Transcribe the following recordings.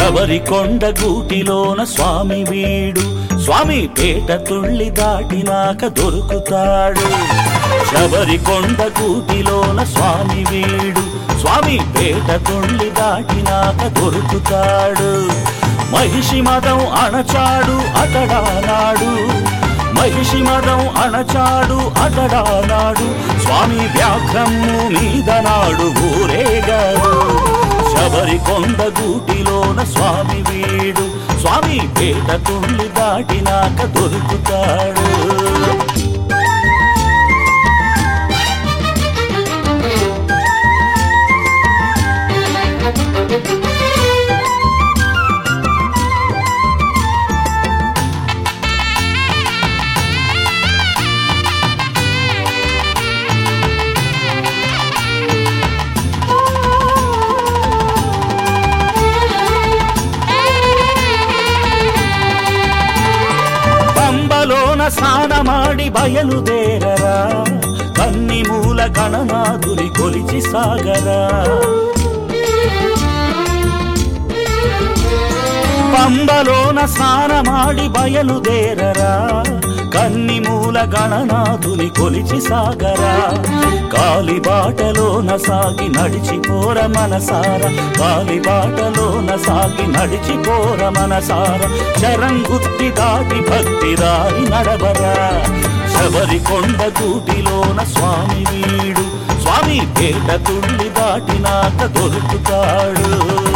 శబరికొండ గూటిలోన స్వామి వీడు స్వామి పేట తుళ్ళి దాటినాక దొరుకుతాడు శబరికొండ గూటిలోన స్వామి వీడు స్వామి పేట తుళ్ళి దాటినాక దొరుకుతాడు మహిషి మదం అణచాడు అతడానాడు మహిషి మదం అణచాడు అతడానాడు స్వామి వ్యాఘ్రము మీద నాడు ఊరేగాడు శబరి కొండ గూటిలోన స్వామి వీడు స్వామి పేట తుళ్ళి దాటినాక దొరుకుతాడు పంబలోన స్నానమాడి బయలుదేరరా కన్ని మూల గణనాథుని కొలిచి సాగరా పంబలోన స్నానమాడి బయలుదేరరా కన్ని మూల గణనాథుని కొలిచి సాగరా కాలిబాటలోన సాగి నడిచిపోర మనసార కాలిబాటలోన సాగి నడిచిపోర మనసార శరంగుత్తి దాటి భక్తి రాయి నడవరా శబరి కొండ గూటిలోన స్వామి వీడు స్వామి పేట తుళ్ళి దాటినాక దొరుకుతాడు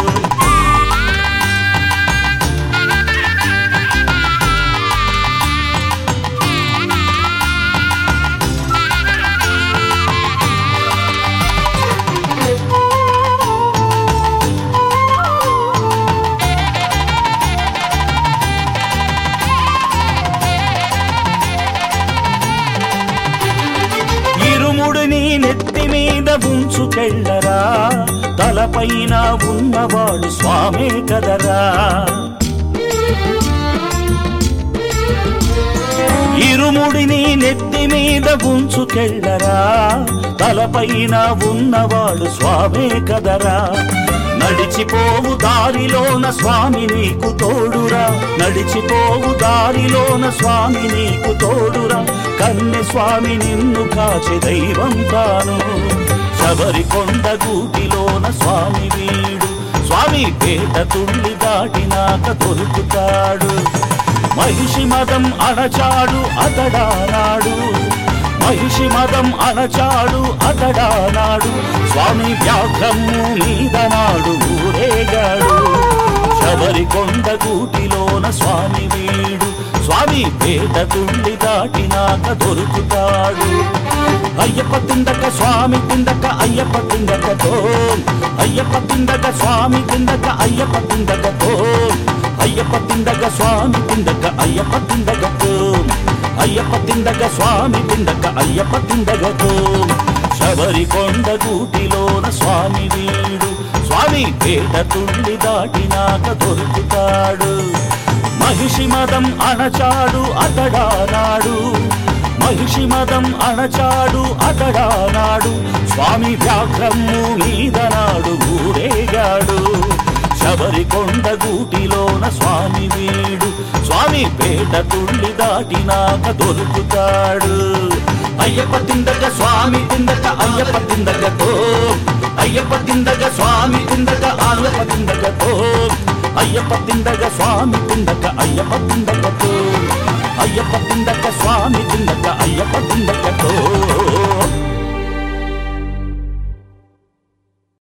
ఇరుముడిని నెత్తి మీద ఉంచుకెళ్ళరా తలపైన ఉన్నవాడు స్వామే కదరా ఇరుముడిని నెత్తి మీద ఉంచుకెళ్ళరా తలపైన ఉన్నవాడు స్వామే కదరా నడిచిపోవు దారిలోన స్వామి నీకు తోడురా నడిచిపోవు దారిలోన స్వామి నీకు తోడురా కన్నె స్వామి నిన్ను కాచి దైవం తాను శబరి కొండ గూటిలోన స్వామి వీడు స్వామి పేట తుళ్ళి దాటినాక దొరుకుతాడు మహిషి మదం అణచాడు అతడానాడు మహిషి మదం అణచాడు అతడానాడు స్వామి వ్యాఘ్రము మీద నాడు ఊరేగాడు శబరి కొండ గూటిలోన స్వామి వీడు స్వామి పేట తుళ్ళి దాటినాక దొరుకుతాడు అయ్యప్ప తిందక స్వామి తిందక అయ్యప్ప తిందకతో అయ్యప్ప తిందక స్వామి తిందక అయ్యప్ప తిందకతో అయ్యప్ప తిందక స్వామి తిందక అయ్యప్ప తిందగతో అయ్యప్ప తిందక స్వామి తిందక అయ్యప్ప తిందగతో శబరి కొండ గూటిలోన స్వామి వీడు స్వామి పేట తుళ్ళి దాటినాక దొరుకుతాడు మహిషి మదం అణచాడు అతడానాడు మహిషి మదం అణచాడు అతడానాడు స్వామి వ్యాఘ్రము మీద నాడు ఊరేగాడు శబరి కొండ గూటిలోన స్వామి వీడు స్వామి పేట తుళ్ళి దాటినాక దొరుకుతాడు అయ్యప్ప తిందక స్వామి తిందక అయ్యప్ప తిందకతో అయ్యప్ప తిందక స్వామి తిందక అయ్యప్ప తిందకతో అయ్యప్ప తిందక స్వామి తిందక అయ్యప్ప తిందకతో అయ్యప్ప తిందక స్వామి తిందక అయ్యప్ప తిందకతో